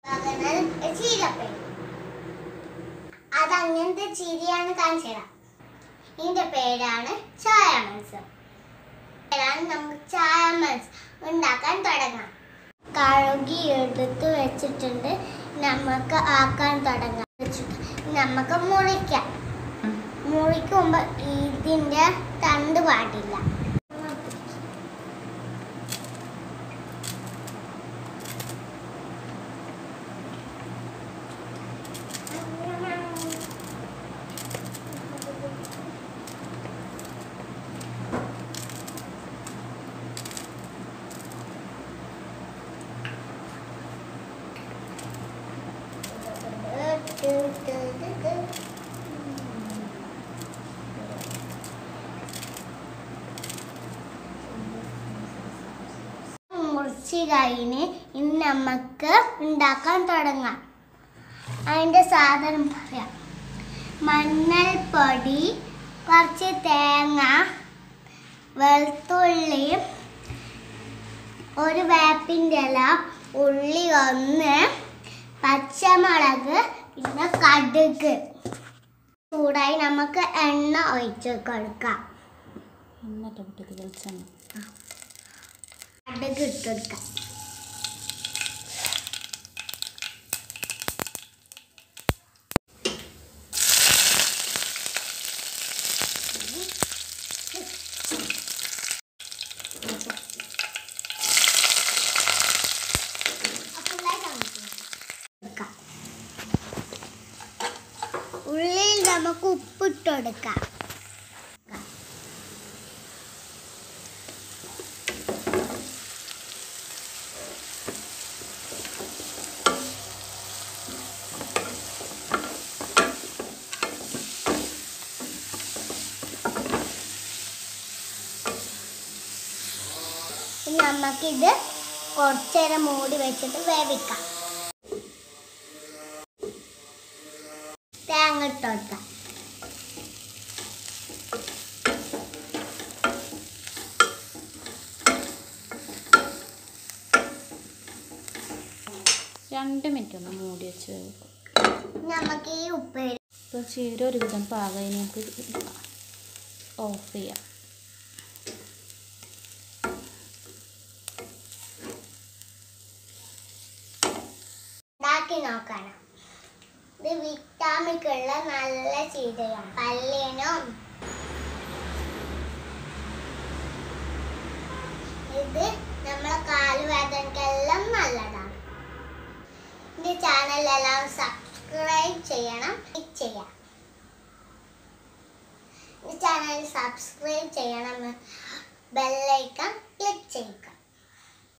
പകരം ചീരപ്പേര് അതങ്ങനത്തെ ചിരിയാണ് കാണിച്ചത് ഇതിന്റെ പേരാണ് ചായ മത്സ്യം പേരാണ് നമുക്ക് ചായ മത്സ്യം ഉണ്ടാക്കാൻ തുടങ്ങാം കഴുകി എടുത്ത് വെച്ചിട്ടുണ്ട് നമുക്ക് ആക്കാൻ തുടങ്ങാം വെച്ചിട്ട് നമുക്ക് മുറിക്കാം മുറിക്കുമ്പോ ഇതിന്റെ തണ്ട് പാടില്ല മുറിച്ച് കഴിഞ്ഞ് ഇനി നമുക്ക് ഉണ്ടാക്കാൻ തുടങ്ങാം അതിൻ്റെ സാധനം പറയാം മഞ്ഞൾപ്പൊടി കുറച്ച് തേങ്ങ വെളുത്തുള്ളി ഒരു വേപ്പിൻ്റെ ഇല ഉള്ളി ഒന്ന് പച്ചമുളക് പിന്നെ കടുക് ചൂടായി നമുക്ക് എണ്ണ ഒഴിച്ച് കൊടുക്കാം എന്നിട്ട് വിട്ടത് വെളിച്ചെണ്ണ കടുക് ഇട്ട് കൊടുക്കാം ഉള്ളിൽ നമുക്ക് ഉപ്പിട്ട് കൊടുക്കാം ഇനി നമുക്കിത് കുറച്ചേരം മൂടി വെച്ചിട്ട് വേവിക്കാം തേങ്ങ ഇട്ട് കൊടുക്കാം രണ്ട് മിനിറ്റ് ഒന്ന് മൂടി വെച്ച് വേവിക്കും നമുക്ക് ഈ ഉപ്പേരി ഇപ്പോൾ ചീര ഒരുവിധം പാകം ഇനി നമുക്ക് ഓഫ് ചെയ്യാം ഉണ്ടാക്കി നോക്കണം ഇത് വിറ്റാമിക്കുള്ള നല്ല ചീരയാണ് പല്ലിനും ഇത് നമ്മളെ കാലുവേദനക്കെല്ലാം നല്ലതാണ് ഈ ചാനലെല്ലാം സബ്സ്ക്രൈബ് ചെയ്യണം ക്ലിക്ക് ചെയ്യാം ഈ ചാനൽ സബ്സ്ക്രൈബ് ചെയ്യണം ബെല്ലൈക്കൺ ക്ലിക്ക് ചെയ്യുക